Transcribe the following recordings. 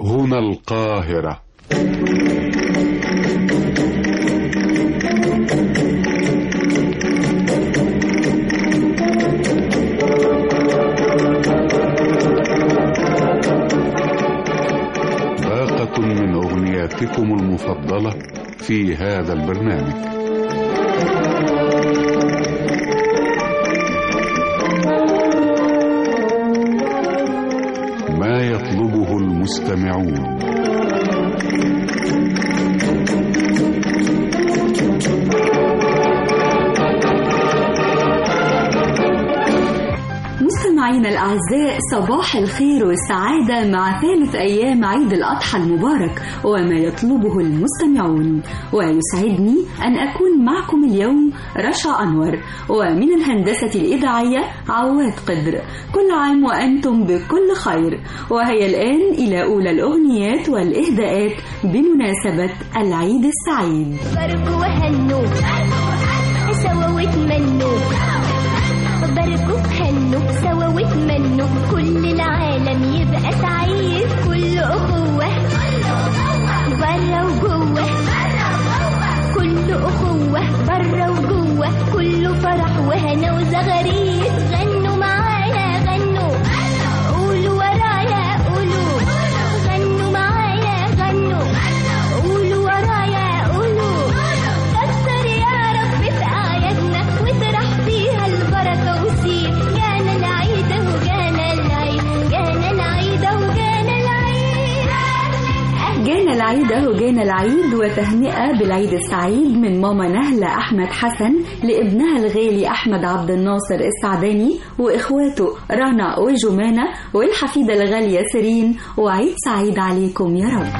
هنا القاهرة باقة من أغنياتكم المفضلة في هذا البرنامج ما يطلبه المستمعون مستمعينا الأعزاء صباح الخير والسعادة مع ثالث أيام عيد الأضحى المبارك وما يطلبه المستمعون ويسعدني أن أكون معكم اليوم رشا أنور ومن الهندسة الإذاعية عواد قدر كل عام وأنتم بكل خير وهي الآن إلى أولى الأغنيات والإهداءات بمناسبة العيد السعيد باركوا وهنوا سوا واتمنوا باركوا وهنوا سوا واتمنوا كل العالم يبقى سعيد كل أخوة برا وجوه كل أخوة برا وجوه كله فرح وهنا وزغاريد غنوا معانا غنوا قولوا ورايا قولوا غنوا معايا غنوا قولوا ورايا قولوا كتر يا رب في أعيادنا واطرح فيها البركة وسيب جانا العيد أهو جانا العيد جانا العيد أهو جانا العيد جانا العيد اهو جانا العيد وتهنئة بالعيد السعيد من ماما نهلة أحمد حسن لابنها الغالي أحمد عبد الناصر السعداني وإخواته رنا وجمانة والحفيدة الغالية سيرين وعيد سعيد عليكم يا رب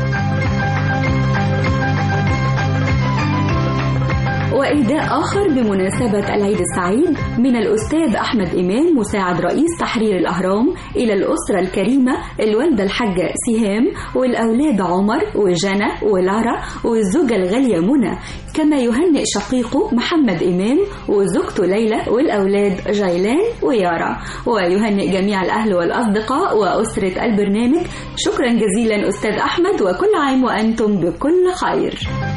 وإهداء آخر بمناسبة العيد السعيد من الأستاذ أحمد إمام مساعد رئيس تحرير الأهرام إلى الأسرة الكريمة الوالدة الحاجة سهام والأولاد عمر وجنى ولارا والزوجة الغالية منى كما يهنئ شقيقه محمد إمام وزوجته ليلى والأولاد جيلان ويارا ويهنئ جميع الأهل والأصدقاء وأسرة البرنامج شكرا جزيلا أستاذ أحمد وكل عام وأنتم بكل خير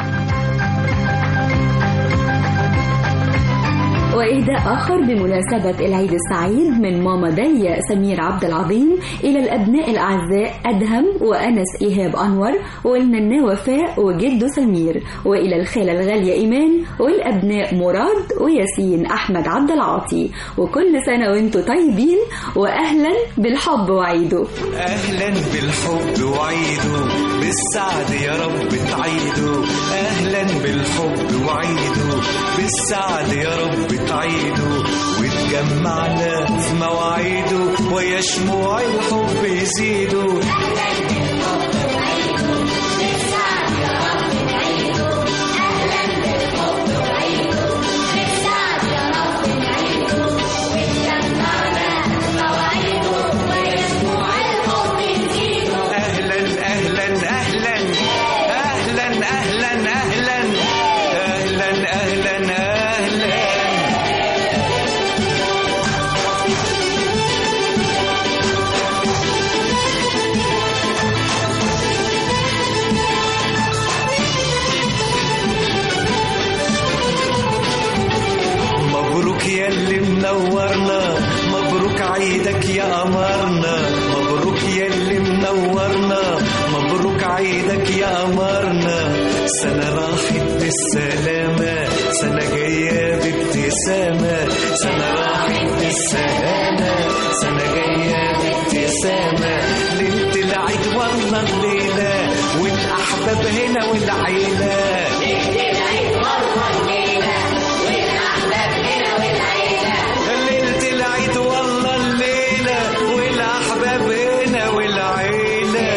وإهداء آخر بمناسبة العيد السعيد من ماما داليا سمير عبد العظيم إلى الأبناء الأعزاء أدهم وأنس إيهاب أنور والننا وفاء وجده سمير وإلى الخالة الغالية إيمان والأبناء مراد وياسين أحمد عبد العاطي وكل سنة وانتم طيبين وأهلا بالحب وعيده اهلا بالحب وعيده بالسعد يا رب تعيده اهلا بالحب وعيده بالسعد يا رب تعيده وتجمعنا في مواعيده ويا شموع الحب يزيدوا اهلا اهلا اهلا اهلا اهلا اهلا اهلا اهلا اهلا مبروك يا اللي منورنا مبروك عيدك يا قمرنا مبروك يا اللي منورنا مبروك عيدك يا قمرنا سنة راحت بالسلامة سنة جاية بابتسامة سنة راحت بالسلامة سنة جاية بابتسامة ليلة العيد والله الليلة والأحباب هنا والعيلة ليلة العيد والله الليلة والأحباب هنا والعيلة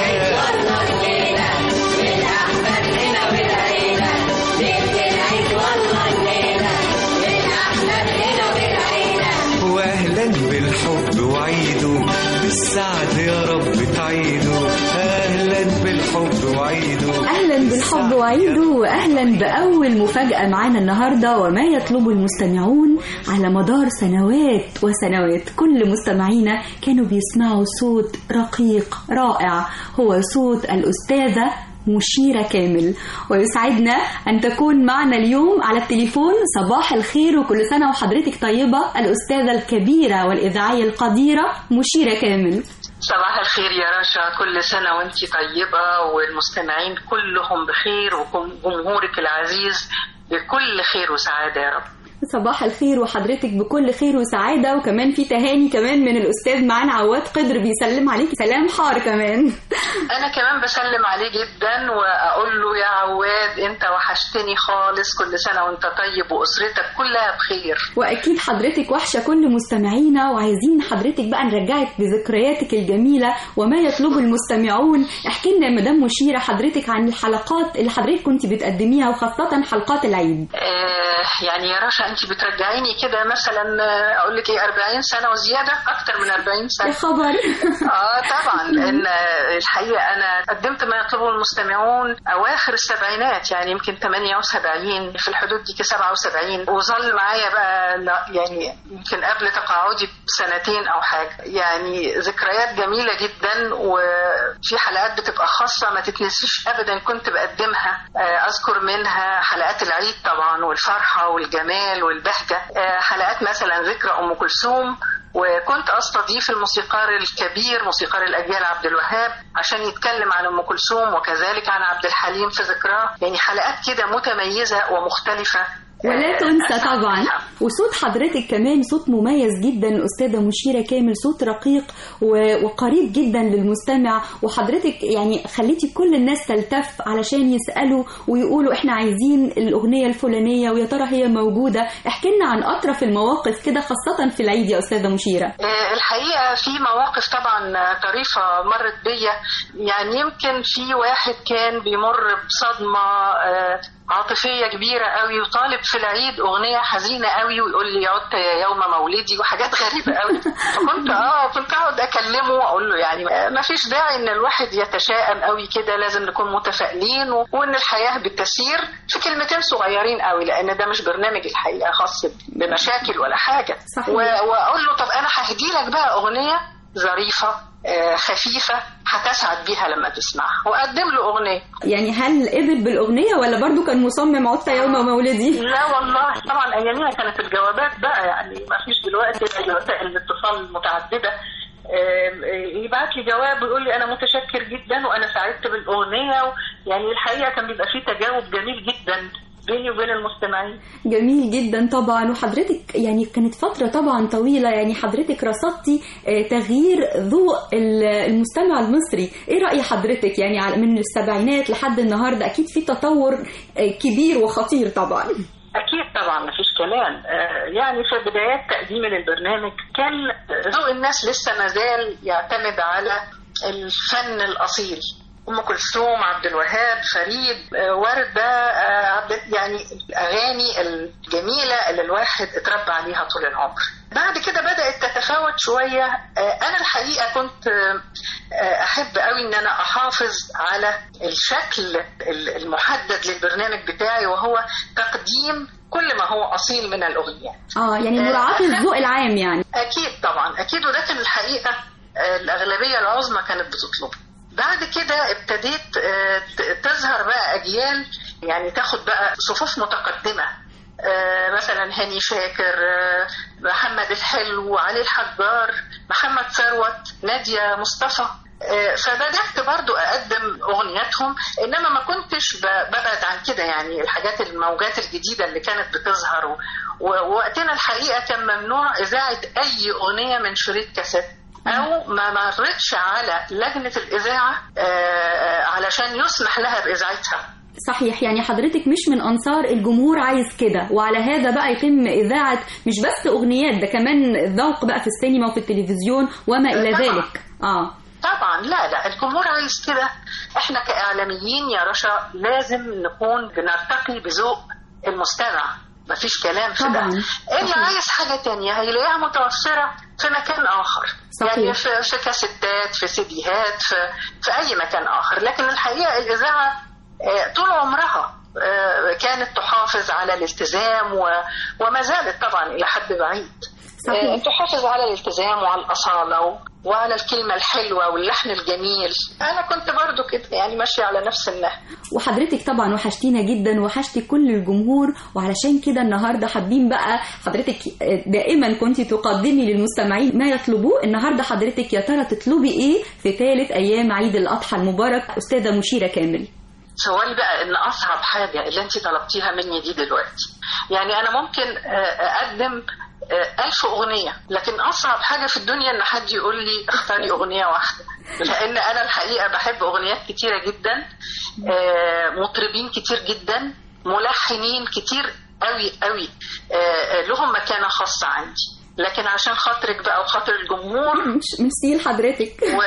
واهلا بالحب وعيده بالسعد يا رب تعيده اهلا بالحب وعيده أهلا أهلا بالحب وعيده وأهلا بأول مفاجأة معانا النهاردة وما يطلبه المستمعون على مدار سنوات وسنوات كل مستمعينا كانوا بيسمعوا صوت رقيق رائع هو صوت الأستاذة مشيرة كامل ويسعدنا أن تكون معنا اليوم على التليفون صباح الخير وكل سنة وحضرتك طيبة الأستاذة الكبيرة والإذاعية القديرة مشيرة كامل صباح الخير يا رشا كل سنة وانت طيبة والمستمعين كلهم بخير وجمهورك العزيز بكل خير وسعادة يا رب صباح الخير وحضرتك بكل خير وسعادة وكمان في تهاني كمان من الأستاذ معانا عواد قدر بيسلم عليك سلام حار كمان أنا كمان بسلم عليه جدا وأقول له يا عواد أنت وحشتني خالص كل سنة وأنت طيب وأسرتك كلها بخير وأكيد حضرتك وحشة كل مستمعينا وعايزين حضرتك بقى نرجعك بذكرياتك الجميلة وما يطلبه المستمعون احكي لنا يا مدام مشيرة حضرتك عن الحلقات اللي حضرتك كنت بتقدميها وخاصة حلقات العيد آه يعني يا رشا انت بترجعيني كده مثلا آه، اقول لك ايه 40 سنه وزياده اكتر من 40 سنه يا خبر اه طبعا لان الحقيقه انا قدمت ما يطلبه المستمعون اواخر السبعينات يعني يمكن 78 في الحدود دي 77 وظل معايا بقى لا- يعني يمكن قبل تقاعدي بسنتين او حاجه يعني ذكريات جميله جدا وفي حلقات بتبقى خاصه ما تتنسيش ابدا كنت بقدمها آه، اذكر منها حلقات العيد طبعا والفرحه والجمال والبهجه آه، حلقات مثلا ذكرى ام كلثوم وكنت استضيف الموسيقار الكبير موسيقار الاجيال عبد الوهاب عشان يتكلم عن ام كلثوم وكذلك عن عبد الحليم في ذكراه يعني حلقات كده متميزه ومختلفه ولا آه، تنسى أسعد طبعا بيها. وصوت حضرتك كمان صوت مميز جدا أستاذة مشيرة كامل صوت رقيق و- وقريب جدا للمستمع وحضرتك يعني خليتي كل الناس تلتف علشان يسألوا ويقولوا احنا عايزين الأغنية الفلانية ويا ترى هي موجودة احكي لنا عن أطرف المواقف كده خاصة في العيد يا أستاذة مشيرة آه، الحقيقة في مواقف طبعا آه، طريفة مرت بيا يعني يمكن في واحد كان بيمر بصدمة آه، عاطفية كبيرة قوي وطالب في العيد أغنية حزينة قوي ويقول لي عدت يا يوم مولدي وحاجات غريبة قوي فكنت اه كنت اقعد اكلمه واقول له يعني ما فيش داعي ان الواحد يتشائم قوي كده لازم نكون متفائلين و- وان الحياة بتسير في كلمتين صغيرين قوي لان ده مش برنامج الحقيقة خاص بمشاكل ولا حاجة صحيح. و- واقول له طب انا ههدي لك بقى اغنيه ظريفه آه، خفيفه هتسعد بيها لما تسمعها واقدم له اغنيه يعني هل قبل بالأغنية ولا برضو كان مصمم عدت يوم مولدي لا والله طبعا اياميها كانت الجوابات بقى يعني ما فيش دلوقتي وسائل الاتصال متعدده آم، آه، يبعت لي جواب ويقول لي انا متشكر جدا وانا سعدت بالاغنيه و- يعني الحقيقه كان بيبقى فيه تجاوب جميل جدا بيني وبين المستمعين جميل جدا طبعا وحضرتك يعني كانت فترة طبعا طويلة يعني حضرتك رصدتي آه، تغيير ذوق ال- المستمع المصري ايه رأي حضرتك يعني على- من السبعينات لحد النهاردة اكيد في تطور آه، كبير وخطير طبعا أكيد طبعا مفيش كلام آه، يعني في بدايات تقديمي للبرنامج كان ذوق الناس لسه مازال يعتمد على الفن الأصيل أم كلثوم عبد الوهاب فريد آه، وردة آه، عبد- يعني الأغاني الجميلة اللي الواحد اتربى عليها طول العمر بعد كده بدأت تتفاوت شوية آه، أنا الحقيقة كنت آه، آه، أحب قوي إن أنا أحافظ على الشكل ال- المحدد للبرنامج بتاعي وهو تقديم كل ما هو أصيل من الأغنية اه يعني مراعاة الذوق العام يعني أكيد طبعا أكيد وده كان الحقيقة آه، الأغلبية العظمى كانت بتطلبه بعد كده ابتديت آه، ت- تظهر بقى أجيال يعني تاخد بقى صفوف متقدمة آه، مثلا هاني شاكر آه، محمد الحلو علي الحجار محمد ثروت نادية مصطفى آه، فبدأت برضو أقدم أغنياتهم إنما ما كنتش ب- ببعد عن كده يعني الحاجات الموجات الجديدة اللي كانت بتظهر و- و- ووقتنا الحقيقة كان ممنوع إذاعة أي أغنية من شريط كاسيت أو ما مرتش على لجنة الإذاعة آه، علشان يسمح لها بإذاعتها صحيح يعني حضرتك مش من انصار الجمهور عايز كده وعلى هذا بقى يتم اذاعه مش بس اغنيات ده كمان الذوق بقى في السينما وفي التلفزيون وما الى طبعاً. ذلك اه طبعا لا لا الجمهور عايز كده احنا كاعلاميين يا رشا لازم نكون بنرتقي بذوق المستمع مفيش كلام في ده طبعاً. اللي صحيح. عايز حاجه تانية هيلاقيها متوفره في مكان اخر صحيح. يعني في, في كاسيتات في سيديهات في, في اي مكان اخر لكن الحقيقه الاذاعه آه، طول عمرها آه، كانت تحافظ على الالتزام و- وما زالت طبعا إلى حد بعيد صحيح. آه، تحافظ على الالتزام وعلى الأصالة و- وعلى الكلمة الحلوة واللحن الجميل أنا كنت برضو كده يعني ماشية على نفس النهج وحضرتك طبعا وحشتينا جدا وحشتي كل الجمهور وعلشان كده النهارده حابين بقى حضرتك دائما كنت تقدمي للمستمعين ما يطلبوه النهارده حضرتك يا ترى تطلبي ايه في ثالث ايام عيد الاضحى المبارك استاذه مشيره كامل سؤال بقى ان اصعب حاجه اللي انت طلبتيها مني دي دلوقتي يعني انا ممكن آه، اقدم آه، ألف أغنية لكن أصعب حاجة في الدنيا إن حد يقول لي اختاري أغنية واحدة لأن أنا الحقيقة بحب أغنيات كتيرة جدا آه، مطربين كتير جدا ملحنين كتير قوي قوي آه، لهم مكانة خاصة عندي لكن عشان خاطرك بقى وخاطر الجمهور مش ميرسي لحضرتك و...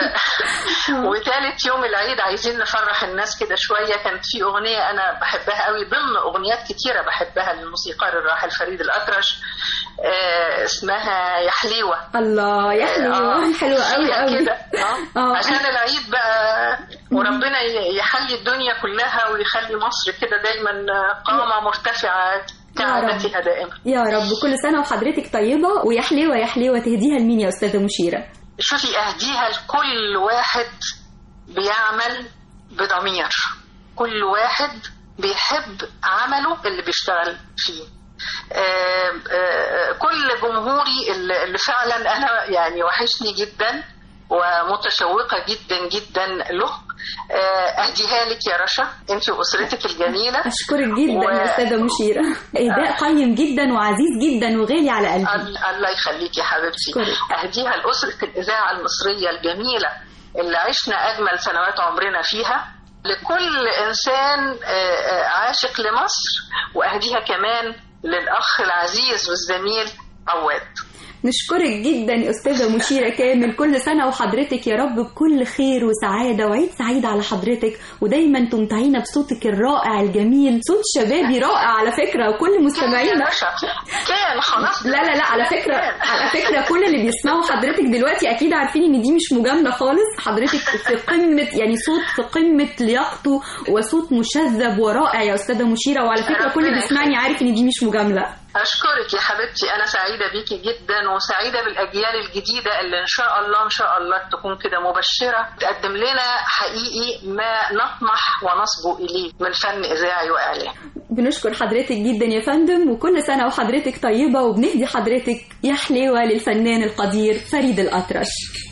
وتالت يوم العيد عايزين نفرح الناس كده شويه كانت في اغنيه انا بحبها قوي ضمن اغنيات كتيره بحبها للموسيقار الراحل فريد الاطرش آه اسمها يا حليوه الله يا حلوه حلوه قوي فيها قوي كده آه. آه. عشان العيد بقى وربنا ي- يحلي الدنيا كلها ويخلي مصر كده دايما قامه مرتفعه كعادتها دائما يا رب كل سنه وحضرتك طيبه ويا حلوه يا حلوه تهديها لمين يا استاذه مشيره شوفي اهديها لكل واحد بيعمل بضمير كل واحد بيحب عمله اللي بيشتغل فيه آه، آه، كل جمهوري اللي اللي فعلا انا يعني وحشني جدا ومتشوقه جدا جدا له آه، اهديها لك يا رشا انت واسرتك الجميله اشكرك جدا و- يا استاذه مشيره اهداء قيم جدا وعزيز جدا وغالي على قلبي ال- الله يخليك يا حبيبتي أشكرك. أهديها لأسرة الإذاعة المصرية الجميلة اللي عشنا أجمل سنوات عمرنا فيها لكل إنسان آه، آه، عاشق لمصر وأهديها كمان للأخ العزيز والزميل عواد نشكرك جدا يا استاذه مشيره كامل كل سنه وحضرتك يا رب بكل خير وسعاده وعيد سعيد على حضرتك ودايما تمتعينا بصوتك الرائع الجميل صوت شبابي رائع على فكره وكل مستمعينا يا رشا كان خلاص لا لا لا على فكرة على فكرة كل اللي بيسمعوا حضرتك دلوقتي أكيد عارفين إن دي مش مجاملة خالص حضرتك في قمة يعني صوت في قمة لياقته وصوت مشذب ورائع يا أستاذة مشيرة وعلى فكرة كل اللي بيسمعني عارف إن دي مش مجاملة أشكرك يا حبيبتي أنا سعيدة بيكي جدا وسعيدة بالأجيال الجديدة اللي إن شاء الله إن شاء الله تكون كده مبشرة تقدم لنا حقيقي ما نطمح ونصبو إليه من فن إذاعي وإعلام بنشكر حضرتك جدا يا فندم وكل سنة وحضرتك طيبة وبنهدي حضرتك يا حليوة للفنان القدير فريد الأطرش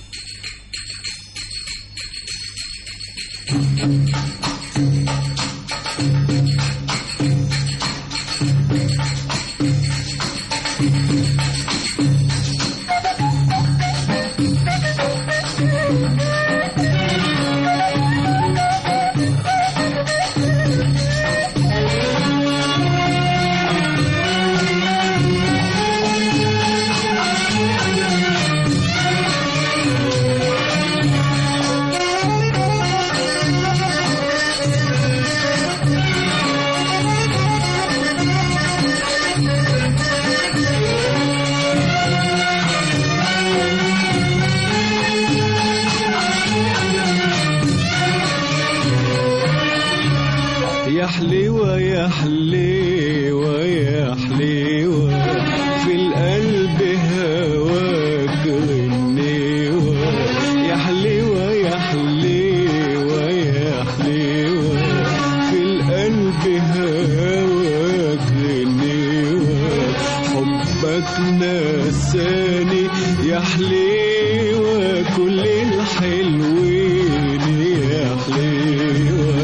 يا حليوة يا حليوة يا حليوة في القلب هواك غنيوة يا حليوة يا حليوة يا حليوة في القلب هواك غنيوة حبك نساني يا حليوة كل الحلوين يا حليوة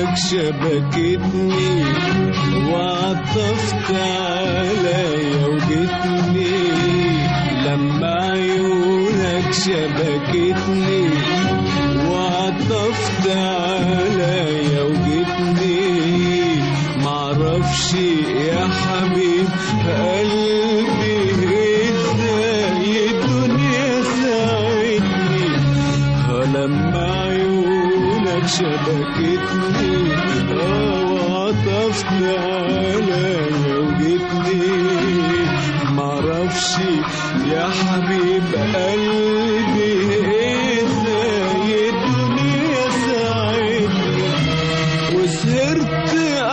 عيونك شبكتني وعطفت عليا وجتني لما عيونك شبكتني وعطفت عليا وجتني معرفش يا حبيب قلبي ازاي الدنيا ساعدني ها لما عيونك شبكتني اه وعطفت عليا وجتني معرفش يا حبيب قلبي ازاي الدنيا ساعدني وسهرت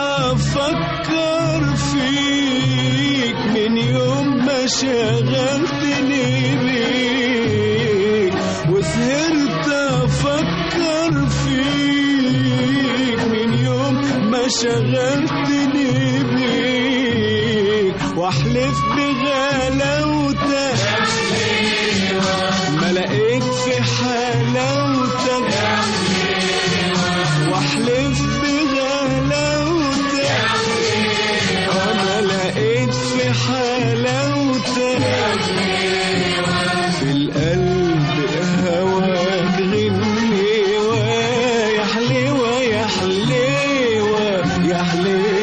افكر فيك من يوم ما شغلتني بيك وسهرت افكر فيك من يوم ما شغلتني بيك واحلف بغلاوتك ما لقيت في حلاوتك واحلف بغلاوتك انا لقيت في حلاوتك في القلب هواك غنيوة يا حليوة يا حليوة يا حليوة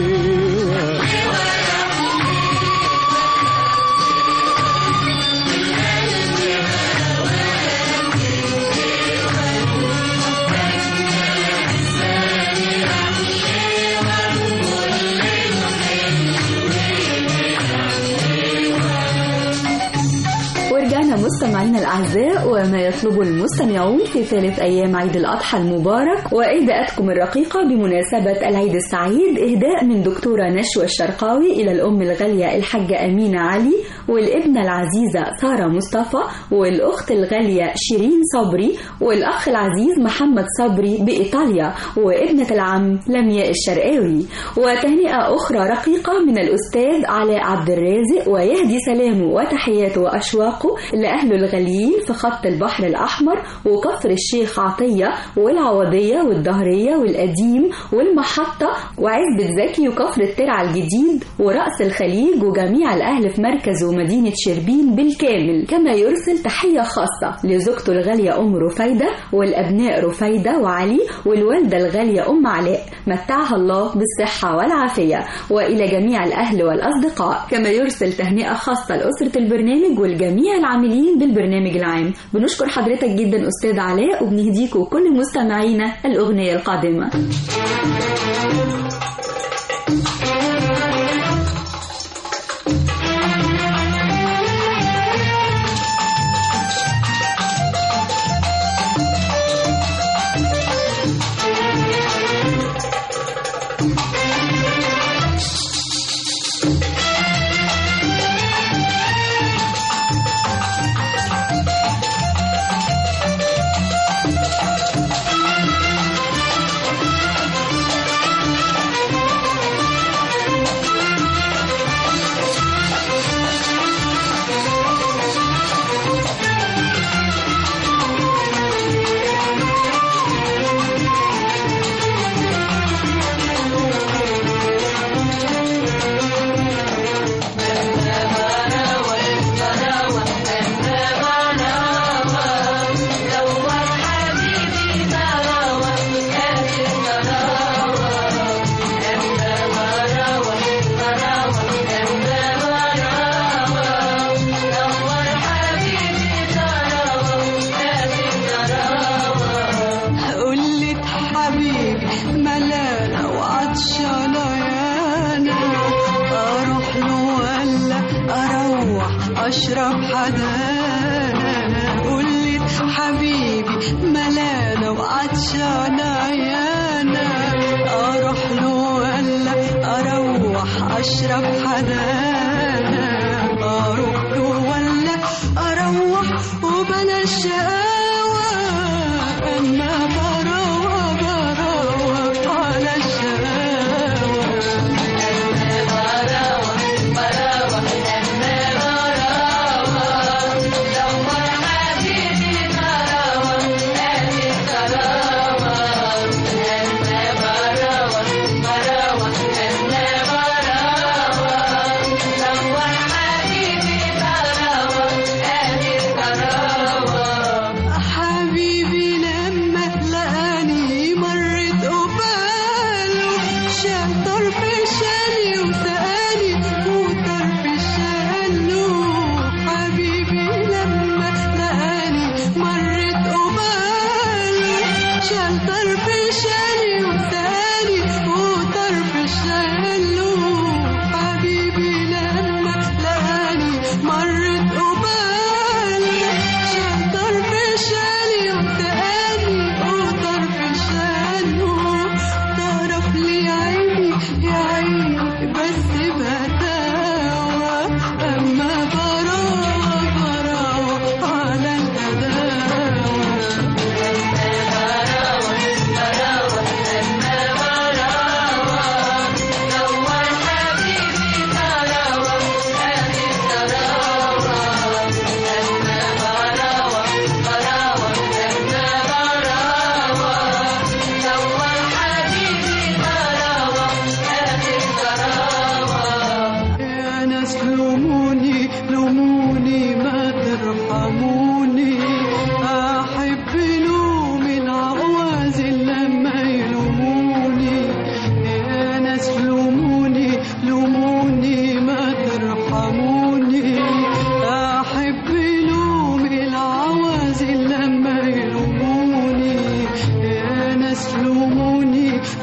ورجعنا مستمعينا الأعزاء وما يطلبه المستمعون في ثالث أيام عيد الأضحى المبارك وإهداءاتكم الرقيقة بمناسبة العيد السعيد إهداء من دكتورة نشوى الشرقاوي إلى الأم الغالية الحاجة أمينة علي والابنة العزيزة سارة مصطفى والأخت الغالية شيرين صبري والأخ العزيز محمد صبري بإيطاليا وابنة العم لمياء الشرقاوي وتهنئة أخرى رقيقة من الأستاذ علاء عبد الرازق ويهدي سلامه وتحياته وأشواقه لأهله الغاليين في خط البحر الأحمر وكفر الشيخ عطية والعوضية والدهرية والقديم والمحطة وعزبة زكي وكفر الترعة الجديد ورأس الخليج وجميع الأهل في مركز ومدينة شربين بالكامل كما يرسل تحية خاصة لزوجته الغالية أم رفايدة والأبناء رفايدة وعلي والوالدة الغالية أم علاء متعها الله بالصحة والعافية وإلى جميع الأهل والأصدقاء كما يرسل تهنئة خاصة لأسرة البرنامج والجميع العاملين بالبرنامج العام بنشكر حضرتك جدا أستاذ علاء وبنهديك وكل مستمعينا الأغنية القادمة قلت حبيبي ملانة وعطشانة يانا أروح له ولا أروح أشرب حدانا قلت حبيبي ملانة وعطشانة يانا أروح له ولا أروح أشرب حدانا أروح له ولا أروح وبلا شقاوة أما بروى بروى على الشقاوة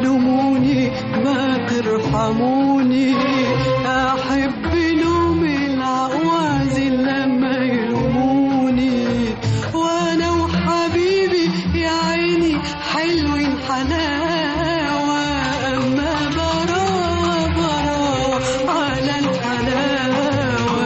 لوموني ما ترحموني أحب لوم العواز لما يلوموني وأنا وحبيبي يا عيني حلوين حلاوة أما براوة براوة على الحلاوة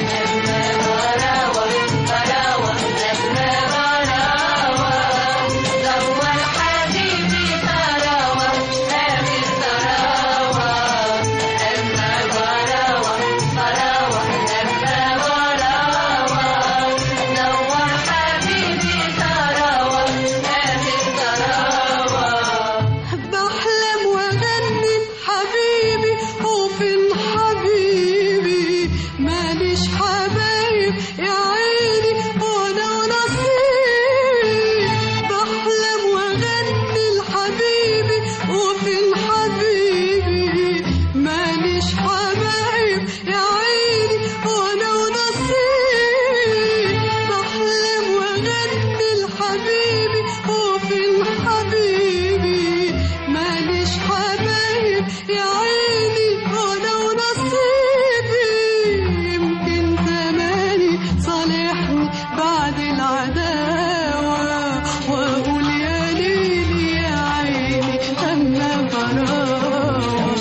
بحلم واغني حبيبي وفين حبيبي ماليش حبايب يا عيني وانا ونصيبي بحلم واغني لحبيبي وفين حبيبي ماليش حبايب يا عيني وانا ونصيبي بحلم واغني لحبيبي وفين حبيبي ماليش حبايب يا عيني وانا ونصيبي يمكن زماني صالحني بعد العداوة واقول يا ليلي يا عيني اما براوة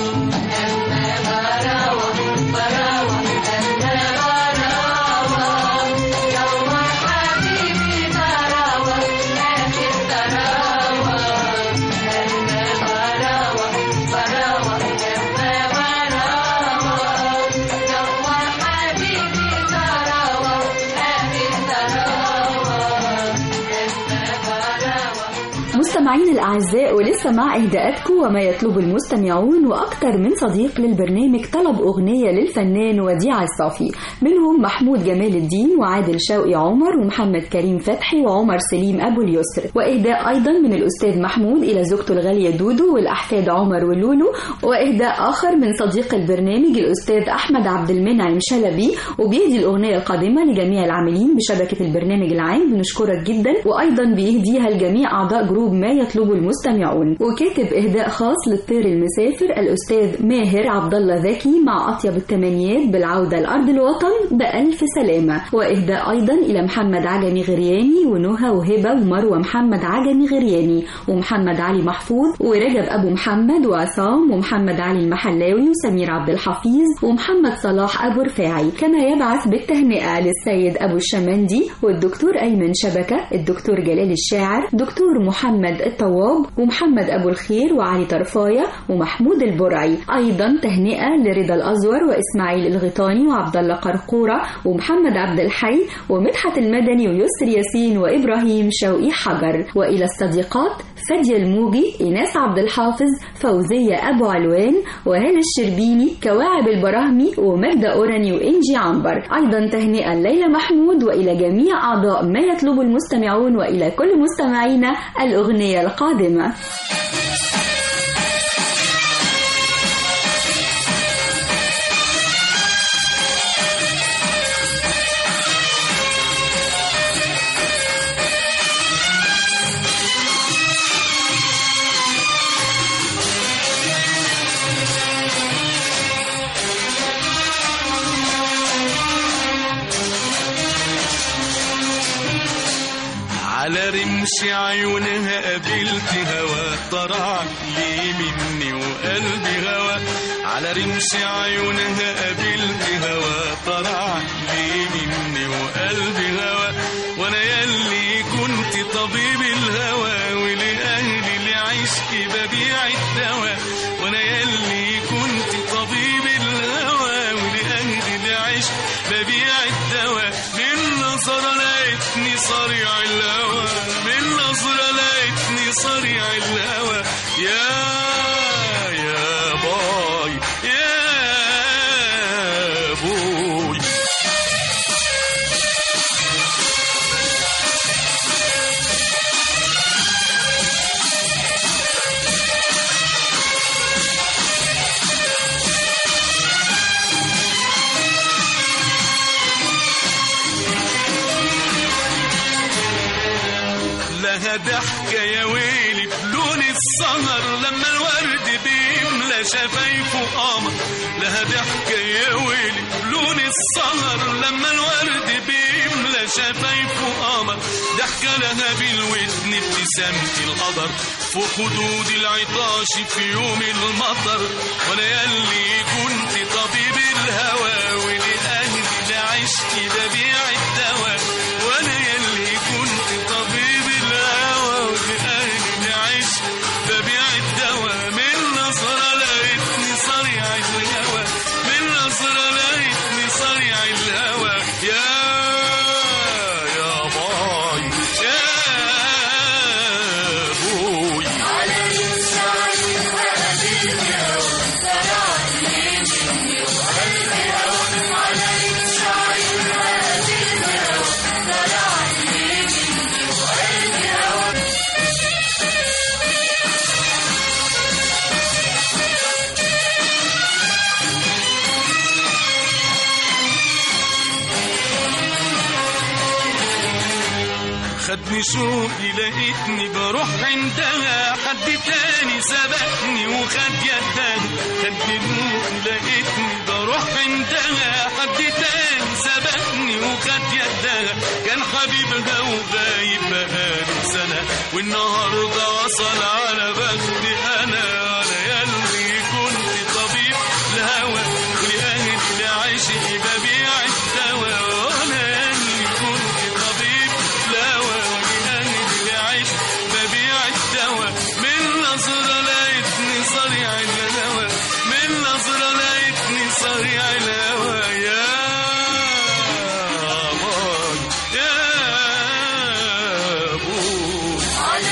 مستمعين الأعزاء ولسه مع إهداءاتكم وما يطلب المستمعون وأكثر من صديق للبرنامج طلب أغنية للفنان وديع الصافي منهم محمود جمال الدين وعادل شوقي عمر ومحمد كريم فتحي وعمر سليم أبو اليسر وإهداء أيضا من الأستاذ محمود إلى زوجته الغالية دودو والأحفاد عمر ولولو وإهداء آخر من صديق البرنامج الأستاذ أحمد عبد المنعم شلبي وبيهدي الأغنية القادمة لجميع العاملين بشبكة البرنامج العام بنشكرك جدا وأيضا بيهديها لجميع أعضاء جروب ما يطلبه المستمعون وكاتب إهداء خاص للطير المسافر الأستاذ ماهر عبد الله زكي مع أطيب التمنيات بالعودة لأرض الوطن بألف سلامة وإهداء أيضا إلى محمد عجمي غرياني ونهى وهبة ومروة محمد عجمي غرياني ومحمد علي محفوظ ورجب أبو محمد وعصام ومحمد علي المحلاوي وسمير عبد الحفيظ ومحمد صلاح أبو رفاعي كما يبعث بالتهنئة للسيد أبو الشمندي والدكتور أيمن شبكة الدكتور جلال الشاعر دكتور محمد الطواب ومحمد أبو الخير وعلي طرفاية ومحمود البرعي أيضا تهنئة لرضا الأزور وإسماعيل الغيطاني وعبد الله قرقورة ومحمد عبد الحي ومدحت المدني ويسر ياسين وإبراهيم شوقي حجر وإلى الصديقات فادية الموجي إيناس عبد الحافظ فوزية أبو علوان وهالة الشربيني كواعب البراهمي ومجدة أوراني وإنجي عنبر أيضا تهنئة ليلى محمود وإلى جميع أعضاء ما يطلب المستمعون وإلى كل مستمعينا الأغنية القادمة على رمش عيونها قابلت هوا طرع لي مني وقلبي هوا على رمش عيونها قابلت هوا طرع لي مني وقلبي هوا وانا يلي كنت طبيب الهوى ولأهلي لعشقي ببيع الدواء وانا يلي كنت طبيب الهوى ولأهلي لعشق ببيع الدواء من نظرة لقيتني صريع الهوى من نظرة لقيتني صريع الهوى يا يا باي يا بوي لها ضحكة يا ويلي بلون السهر لما الورد شفايفه قمر لها ضحكة يا ويلي لون السهر لما الورد بيملى شفايفه قمر ضحكة لها بالودن ابتسامة القدر فوق خدود العطاش في يوم المطر وانا ياللي كنت طبيب الهوى ولأهلي لعشت ببيع الدواء وانا ياللي كنت طبيب الهوى ولأهلي لعشت ببيع الدواء من نظرة لقيتني صريع الهوى من نظرة لقيتني صريع الهوى يا يا باي يا بوي خدني شوقي لقيتني بروح عندها حد تاني سبقني وخد يدها خدني شوقي لقيتني بروح عندها حد تاني سبقني وخد يدها كان حبيبها وغايب بقاله سنة والنهاردة وصل على بختي أنا أنا ياللي كنت طبيب الهوى ولأهل لعشقي ببيع الدواء وأنا ياللي كنت طبيب الهوى ولأهل لعشقي ببيع الدواء من نظرة لقيتني صريع الهوى من نظرة لقيتني صريع الهوى يا باي يا بوي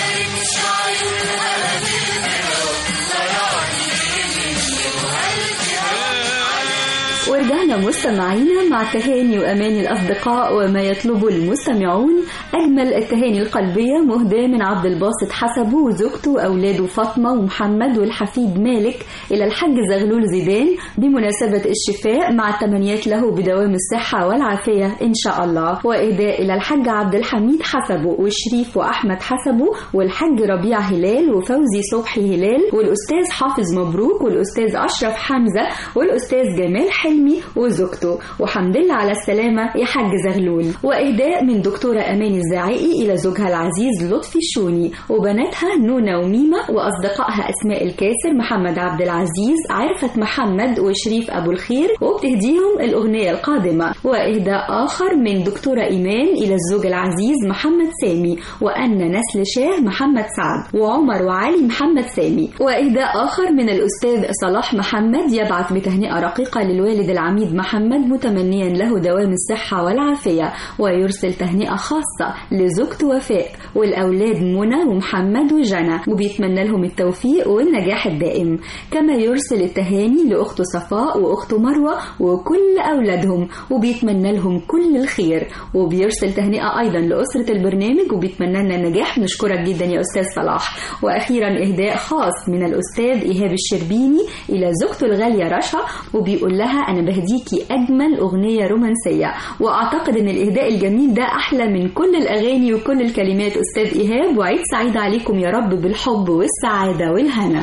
ورجعنا مستمعينا مع تهاني وأماني الأصدقاء وما يطلبه المستمعون أجمل التهاني القلبية مهداة من عبد الباسط حسبه وزوجته وأولاده فاطمة ومحمد والحفيد مالك إلى الحاج زغلول زيدان بمناسبة الشفاء مع التمنيات له بدوام الصحة والعافية إن شاء الله وإهداء إلى الحاج عبد الحميد حسبه وشريف وأحمد حسبه والحاج ربيع هلال وفوزي صبحي هلال والأستاذ حافظ مبروك والأستاذ أشرف حمزة والأستاذ جمال حلمي وزوجته وحمد لله على السلامة يا حاج زغلول وإهداء من دكتورة أماني الزعيقي إلى زوجها العزيز لطفي الشوني وبناتها نونا وميمة وأصدقائها أسماء الكاسر محمد عبد العزيز عرفة محمد وشريف أبو الخير وبتهديهم الأغنية القادمة وإهداء آخر من دكتورة إيمان إلى الزوج العزيز محمد سامي وأن نسل شاه محمد سعد وعمر وعلي محمد سامي وإهداء آخر من الأستاذ صلاح محمد يبعث بتهنئة رقيقة للوالد العميد محمد متمنيا له دوام الصحة والعافية ويرسل تهنئة خاصة لزوجته وفاء والأولاد منى ومحمد وجنى وبيتمنى لهم التوفيق والنجاح الدائم كما يرسل التهاني لأخته صفاء وأخته مروة وكل أولادهم وبيتمنى لهم كل الخير وبيرسل تهنئة أيضا لأسرة البرنامج وبيتمنى لنا النجاح نشكرك جدا يا أستاذ صلاح وأخيرا إهداء خاص من الأستاذ إيهاب الشربيني إلى زوجته الغالية رشا وبيقول لها أنا بهديكي أجمل أغنية رومانسية وأعتقد أن الإهداء الجميل ده أحلى من كل الأغاني وكل الكلمات أستاذ إيهاب وعيد سعيد عليكم يا رب بالحب والسعادة والهنا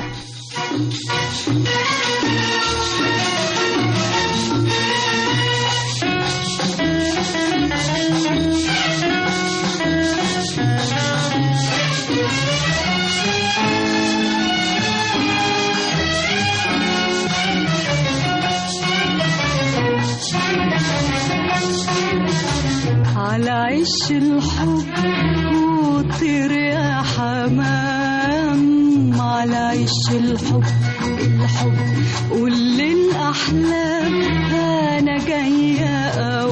على عش الحب وطير يا حمام على عش الحب الحب قول للأحلام أنا جاية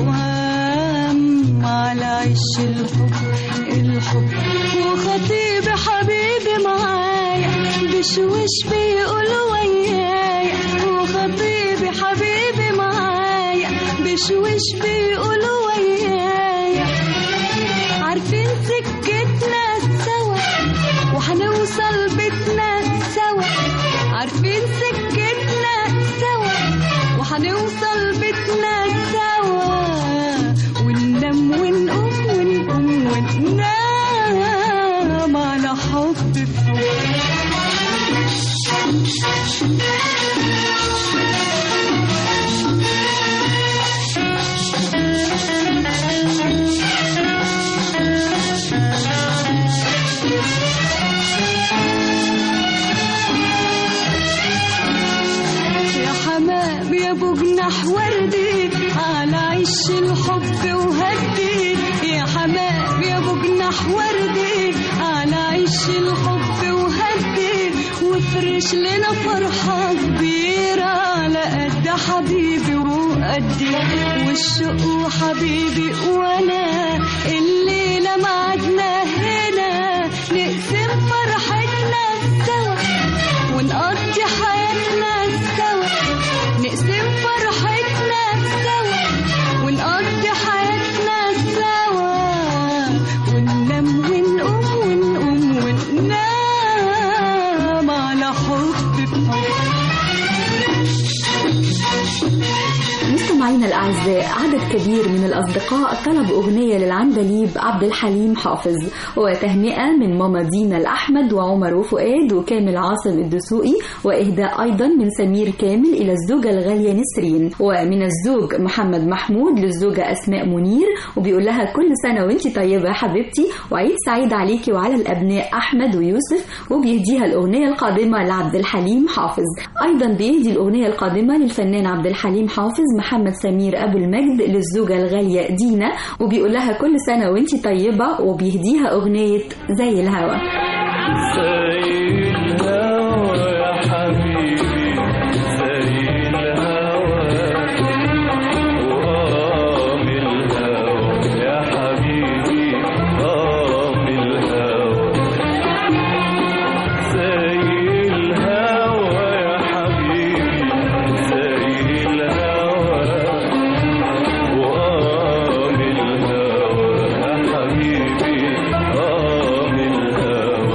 أوام على عش الحب الحب وخطيبي حبيبي معايا بشوش بيقول ويايا وخطيبي حبيبي معايا بشوش بيقول ويايا عارفين سكتنا سوا وهنوصل بيتنا سوا عارفين سكتنا سوا وهنوصل بيتنا سوا وننام ونقوم ونقوم وننام على حب فوق يا حمام يا ابو جناح وردي على عش الحب وهدي يا حمام يا ابو جناح وردي على عش الحب وهدي وافرش لنا فرحة كبيرة على قد حبيبي وقدي والشوق وحبيبي وانا الليلة معدنا هنا نقسم فرحتنا سوا ونقضي حياتنا سوا نقسم فرحتنا سوا ونقضي حياتنا سوا وننام ونقوم ونقوم وننام على حب بحب مستمعينا الأعزاء عدد كبير من الأصدقاء طلب أغنية للعندليب عبد الحليم حافظ وتهنئة من ماما دينا الأحمد وعمر وفؤاد وكامل عاصم الدسوقي وإهداء أيضا من سمير كامل إلى الزوجة الغالية نسرين ومن الزوج محمد محمود للزوجة أسماء منير وبيقول لها كل سنة وانتي طيبة يا حبيبتي وعيد سعيد عليكي وعلى الأبناء أحمد ويوسف وبيهديها الأغنية القادمة لعبد الحليم حافظ أيضا بيهدي الأغنية القادمة للفنان عبد الحليم حافظ محمد سمير أبو المجد للزوجة الغالية دينا وبيقول لها كل سنة وانتي طيبة وبيهديها أغنية زي الهوى زي الهوى يا حبيبي زي الهوى وقام الهوى يا حبيبي قام الهوى زي الهوى يا حبيبي زي الهوى وقام الهوى يا حبيبي قام الهوى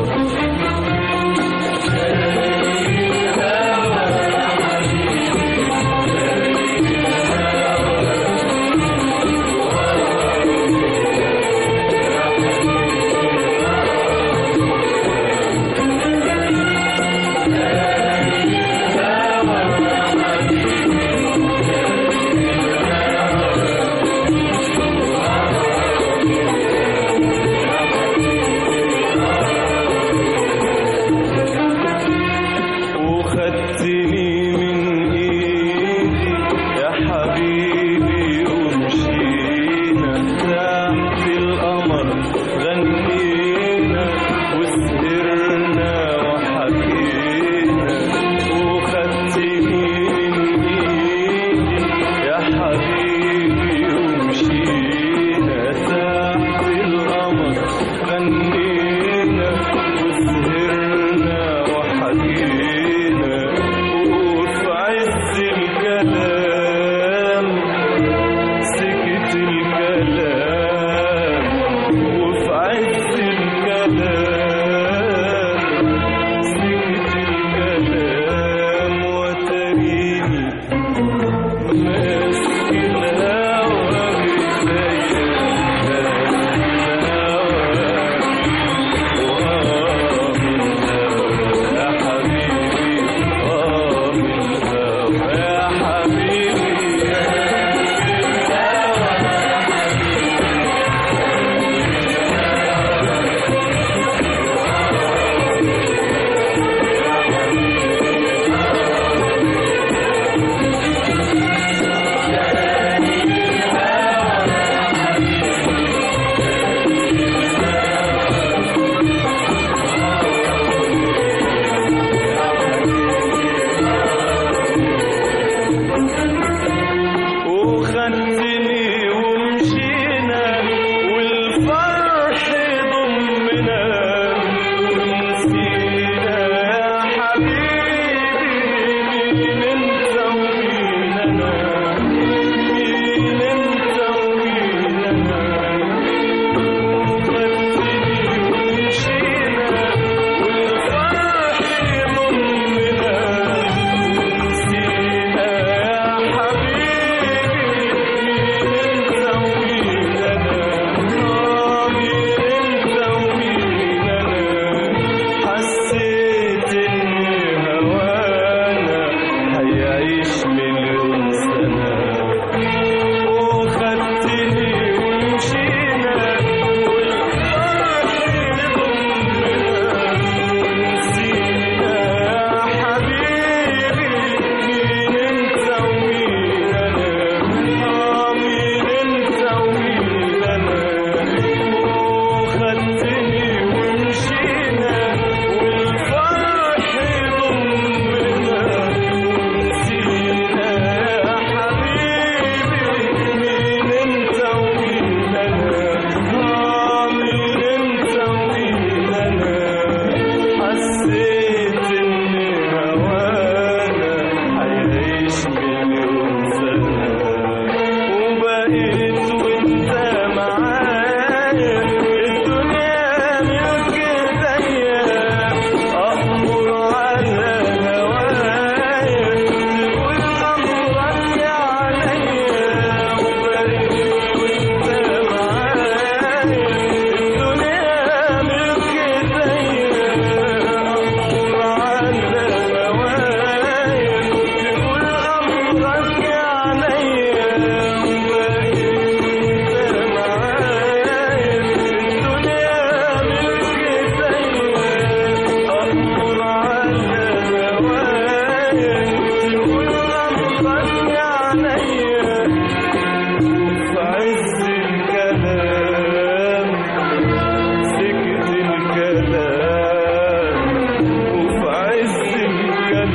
وخدتني من ايدي يا حبيبي ومشينا تحت القمر غنينا وسهرنا وحكينا وخدتني من ايدي يا حبيبي ومشينا تحت القمر غنينا وسهرنا وحكينا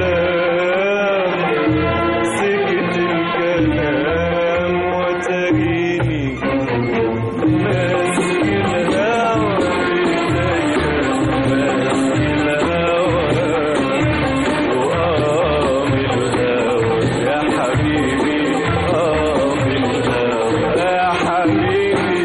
الكلام سكت الكلام وتجيني ماسك الهوى بإيديا ماسك الهوى وقام الهوى يا حبيبي قام الهوى يا حبيبي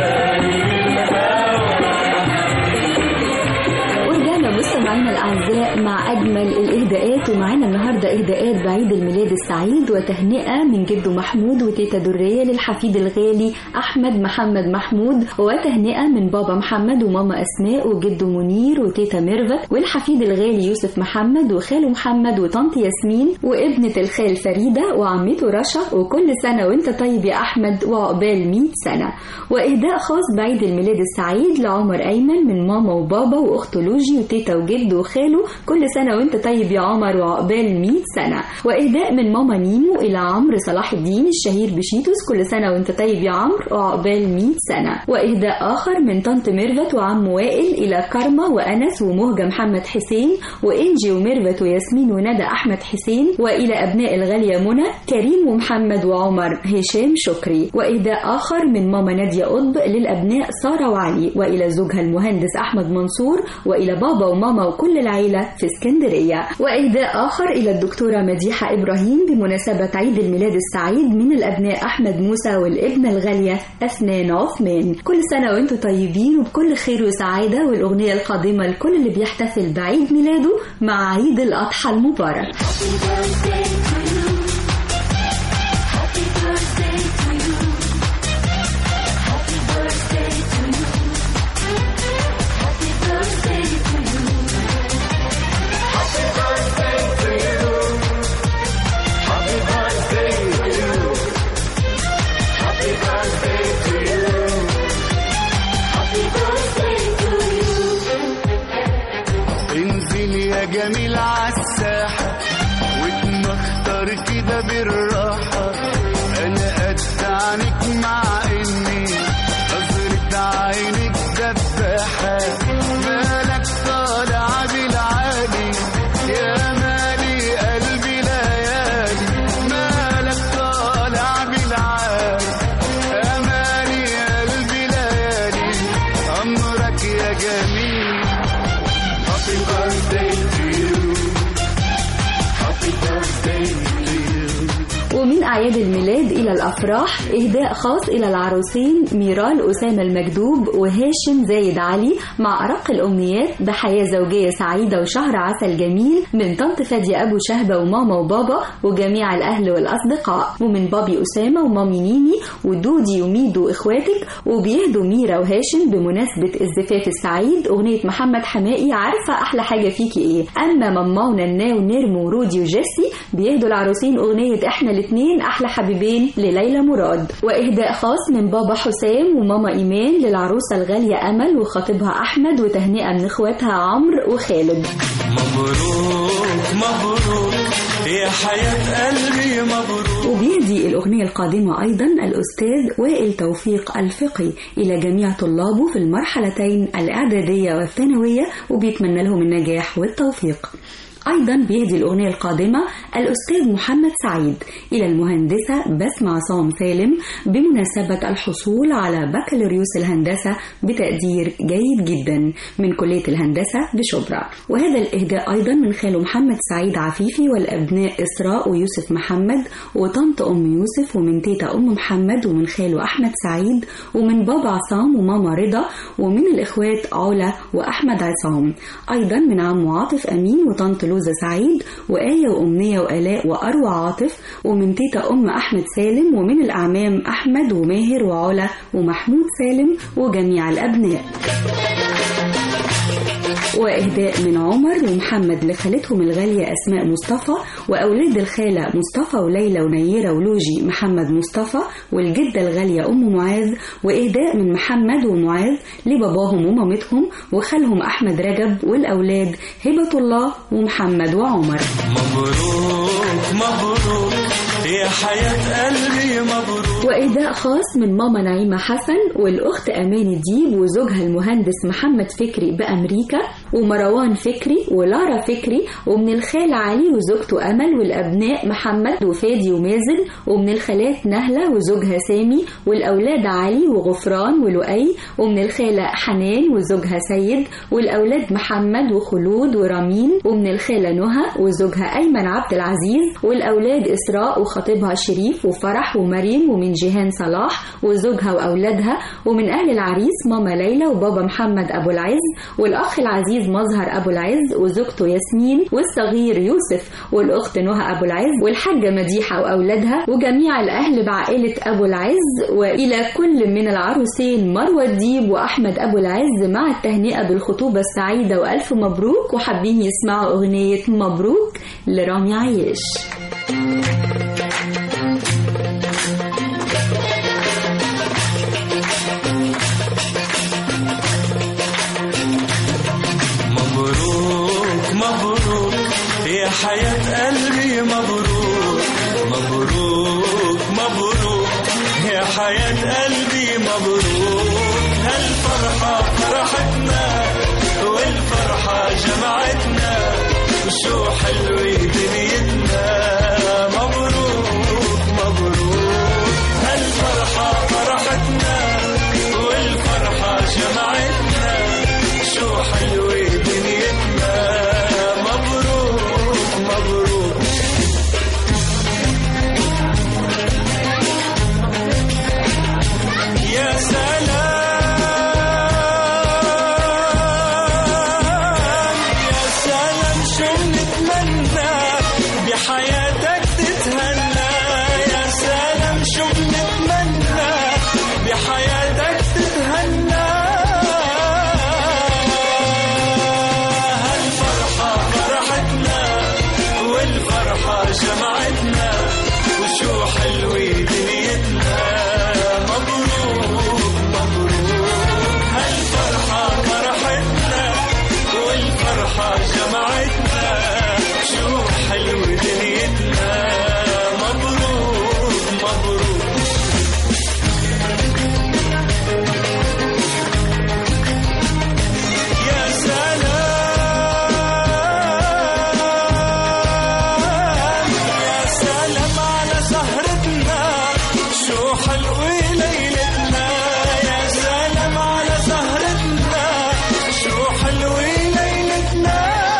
ورجعنا مستمعينا الاعزاء مع اجمل الاهداءات ومعانا النهارده اهداءات بعيد الميلاد السعيد وتهنئه من جده محمود وتيتا دريه للحفيد الغالي احمد محمد محمود وتهنئه من بابا محمد وماما اسماء وجده منير وتيتا ميرفت والحفيد الغالي يوسف محمد وخاله محمد وطنط ياسمين وابنه الخال فريده وعمته رشا وكل سنه وانت طيب يا احمد وعقبال 100 سنه واهداء خاص بعيد الميلاد السعيد لعمر ايمن من ماما وبابا واخته لوجي وتيتا وجد وخاله كل سنه وانت طيب يا عمر وعقبال 100 سنه واهداء من ماما نيمو الى عمرو صلاح الدين الشهير بشيتوس كل سنه وانت طيب يا عمرو وعقبال 100 سنه واهداء اخر من طنط ميرفت وعم وائل الى كارما وانس ومهجه محمد حسين وانجي وميرفت وياسمين وندى احمد حسين والى ابناء الغاليه منى كريم ومحمد وعمر هشام شكري واهداء اخر من ماما ناديه قطب للابناء ساره وعلي والى زوجها المهندس احمد منصور والى بابا وماما وكل العيله في اسكندريه واهداء اخر الى الدكتوره مديحه ابراهيم بمناسبه عيد الميلاد السعيد من الابناء احمد موسى والابنه الغاليه اسنان عثمان كل سنه وانتم طيبين وبكل خير وسعاده والاغنيه القادمه لكل اللي بيحتفل بعيد ميلاده مع عيد الاضحى المبارك انزل يا جميل عالساحة واتمختر كده بالراحة انا قد عنك مع اني نظرة عينك دباحة مالك طالع بالعالي يا مالي قلبي ليالي مالك طالع بالعالي يا مالي قلبي ليالي امرك يا جميل Happy birthday to you. Happy birthday to you. ومن أعياد الميلاد إلى الأفراح إهداء خاص إلى العروسين ميرال أسامة المكدوب وهاشم زايد علي مع أرق الأمنيات بحياة زوجية سعيدة وشهر عسل جميل من طنط فادية أبو شهبة وماما وبابا وجميع الأهل والأصدقاء ومن بابي أسامة ومامي نيني ودودي وميدو إخواتك وبيهدوا ميرا وهاشم بمناسبة الزفاف السعيد أغنية محمد حمائي عارفة أحلى حاجة فيكي إيه أما ماما وننا ونرمو ورودي وجيسي بيهدوا العروسين أغنية إحنا الاتنين أحلى حبيبين لليلى مراد وإهداء خاص من بابا حسام وماما إيمان للعروسة الغالية أمل وخطيبها أحمد وتهنئة من إخواتها عمرو وخالد مبروك مبروك يا حياة قلبي مبروك وبيهدي الأغنية القادمة أيضا الأستاذ وائل توفيق الفقي إلى جميع طلابه في المرحلتين الإعدادية والثانوية وبيتمنى لهم النجاح والتوفيق أيضا بيهدي الأغنية القادمة الأستاذ محمد سعيد إلى المهندسة بسمة عصام سالم بمناسبة الحصول على بكالوريوس الهندسة بتقدير جيد جدا من كلية الهندسة بشبرا وهذا الإهداء أيضا من خاله محمد سعيد عفيفي والأبناء إسراء ويوسف محمد وطنط أم يوسف ومن تيتا أم محمد ومن خاله أحمد سعيد ومن بابا عصام وماما رضا ومن الإخوات علا وأحمد عصام أيضا من عم عاطف أمين وطنط لوزة سعيد وآية وأمنية وآلاء وأروى عاطف ومن تيتا أم أحمد سالم ومن الأعمام أحمد وماهر وعلا ومحمود سالم وجميع الأبناء وإهداء من عمر ومحمد لخالتهم الغالية أسماء مصطفى وأولاد الخالة مصطفى وليلى ونيرة ولوجي محمد مصطفى والجدة الغالية أم معاذ وإهداء من محمد ومعاذ لباباهم ومامتهم وخالهم أحمد رجب والأولاد هبة الله ومحمد وعمر مبروك مبروك يا حياة قلبي مبروك وإهداء خاص من ماما نعيمة حسن والأخت أمان الديب وزوجها المهندس محمد فكري بأمريكا ومروان فكري ولارا فكري ومن الخال علي وزوجته أمل والأبناء محمد وفادي ومازن ومن الخالات نهلة وزوجها سامي والأولاد علي وغفران ولؤي ومن الخالة حنان وزوجها سيد والأولاد محمد وخلود ورامين ومن الخالة نهى وزوجها أيمن عبد العزيز والأولاد إسراء وخطيبها شريف وفرح ومريم ومن جيهان صلاح وزوجها وأولادها ومن أهل العريس ماما ليلى وبابا محمد أبو العز والأخ العزيز مظهر أبو العز وزوجته ياسمين والصغير يوسف والأخت نهى أبو العز والحاجة مديحة وأولادها وجميع الأهل بعائلة أبو العز وإلى كل من العروسين مروة الديب وأحمد أبو العز مع التهنئة بالخطوبة السعيدة وألف مبروك وحابين يسمعوا أغنية مبروك لرامي عياش مبروك مبروك يا حياة قلبي مبروك مبروك مبروك يا حياة قلبي مبروك هالفرحة فرحتنا والفرحة جمعتنا وشو حلوة دنيتنا مبروك مبروك هالفرحة فرحتنا والفرحة جمعتنا شو حلوة دنيتنا مبروك مبروك يا سلام يا سلام شو نتمنى بحياتك تتهنى يا سلام شو نتمنى بحياتك تتهنى هالفرحة فرحتنا والفرحة جمعتنا وشو حلوة دنيتنا مبروك مبروك هالفرحة فرحتنا والفرحة جمعتنا شو حلوة دنيتنا مبروك مبروك يا سلام يا سلام على سهرتنا شو حلوة ليلتنا يا سلام على سهرتنا شو حلوة ليلتنا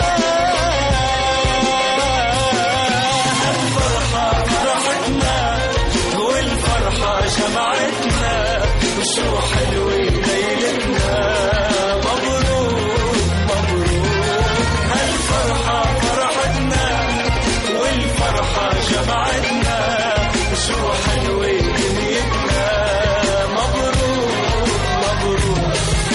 هالفرحة فرحتنا والفرحة جمعتنا وشو حلوة ليلتنا مبروك مبروك هالفرحة فرحتنا والفرحة جمعتنا شو حلوة دنيتنا مبروك مبروك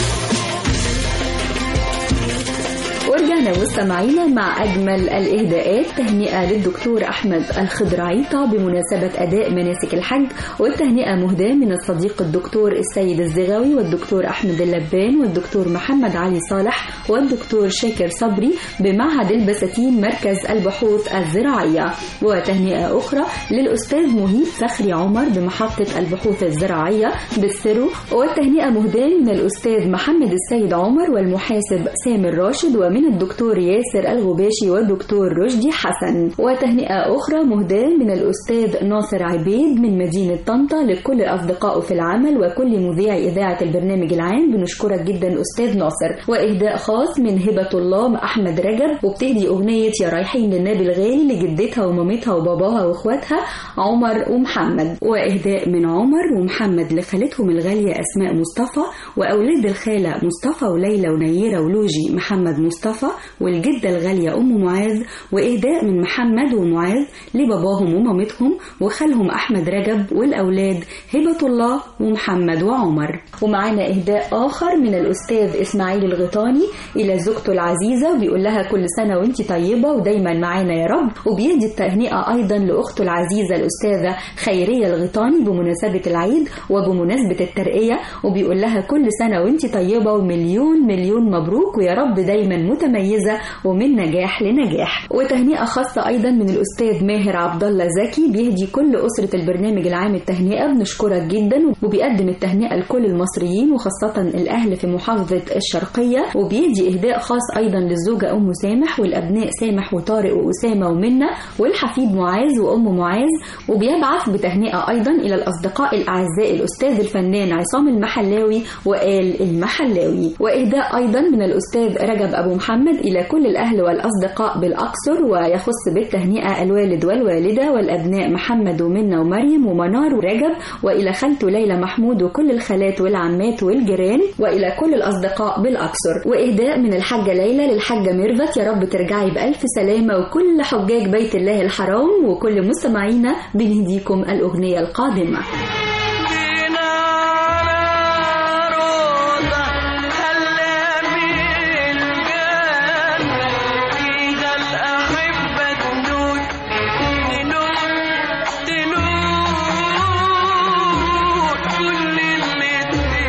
ورجعنا مستمعينا مع أجمل الإهداءات تهنئة للدكتور أحمد الخضرعيطة بمناسبة أداء مناسك الحج والتهنئة مهداة من الصديق الدكتور السيد الزغاوي والدكتور أحمد اللبان والدكتور محمد علي صالح والدكتور شاكر صبري بمعهد البساتين مركز البحوث الزراعية وتهنئة أخرى للأستاذ مهيب فخري عمر بمحطة البحوث الزراعية بالسرو والتهنئة مهداة من الأستاذ محمد السيد عمر والمحاسب سامر راشد ومن الدكتور ياسر الغباشي والدكتور رشدي حسن وتهنئة أخرى مهداة من الأستاذ ناصر عبيد من مدينة طنطا لكل أصدقائه في العمل وكل مذيع إذاعة البرنامج العام بنشكرك جدا أستاذ ناصر وإهداء خاص من هبة الله أحمد رجب وبتهدي أغنية يا رايحين للنبي الغالي لجدتها ومامتها وباباها وإخواتها عمر ومحمد وإهداء من عمر ومحمد لخالتهم الغالية أسماء مصطفى وأولاد الخالة مصطفى وليلى ونيرة ولوجي محمد مصطفى والجدة الغالية أم معاذ وإهداء من محمد ومعاذ لباباهم ومامتهم وخالهم أحمد رجب والأولاد هبة الله ومحمد وعمر ومعانا إهداء آخر من الأستاذ إسماعيل الغيطاني إلى زوجته العزيزة وبيقول لها كل سنة وانت طيبة ودايما معانا يا رب وبيدي التهنئة أيضا لأخته العزيزة الأستاذة خيرية الغيطاني بمناسبة العيد وبمناسبة الترقية وبيقول لها كل سنة وانت طيبة ومليون مليون مبروك ويا رب دايما متميزة متميزة ومن نجاح لنجاح وتهنئة خاصة أيضا من الأستاذ ماهر عبد الله زكي بيهدي كل أسرة البرنامج العام التهنئة بنشكرك جدا وبيقدم التهنئة لكل المصريين وخاصة الأهل في محافظة الشرقية وبيهدي إهداء خاص أيضا للزوجة أم سامح والأبناء سامح وطارق وأسامة ومنة والحفيد معاذ وأم معاذ وبيبعث بتهنئة أيضا إلى الأصدقاء الأعزاء الأستاذ الفنان عصام المحلاوي وآل المحلاوي وإهداء أيضا من الأستاذ رجب أبو محمد إلى كل الأهل والأصدقاء بالأقصر ويخص بالتهنئة الوالد والوالدة والأبناء محمد ومنة ومريم ومنار ورجب وإلى خالته ليلى محمود وكل الخالات والعمات والجيران وإلى كل الأصدقاء بالأقصر وإهداء من الحاجة ليلى للحاجة ميرفت يا رب ترجعي بألف سلامة وكل حجاج بيت الله الحرام وكل مستمعينا بنهديكم الأغنية القادمة جينا على روضة هلا بالجنة فيها الأحبة تنور تنور تنور كل اللي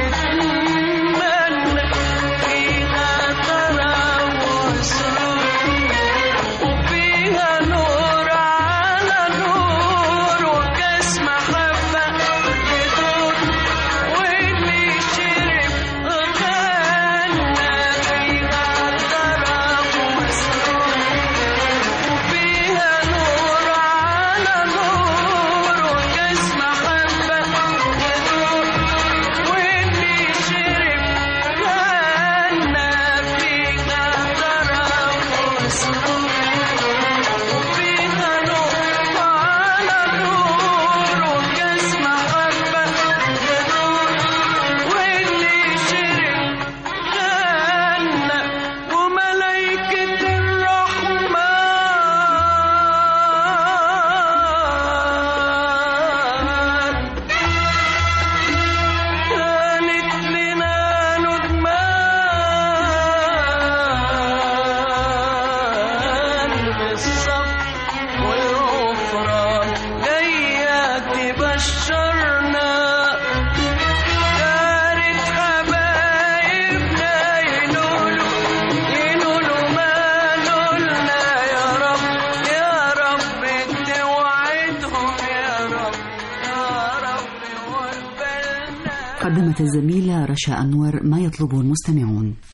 تتمنى فيها طرب وسرور وفيها نور على نور وكاس محبة يدور واللي شرب غنى فيها طرب وسرور وفيها نور على نور وكاس محبة يدور واللي شرب غنى فيها طرب وسرور وفيها نور على نور وكاس محبة يدور واللي شرب غنى وملايكة الرحمن كانت لنا ندمان بالصف والغفران جاية تبشرنا دارت حبايبنا ينولوا ينولوا ما نولنا يا رب يا رب توعدهم يا رب يا رب وقبلنا قدمت الزميلة رشا أنور ما يطلبه المستمعون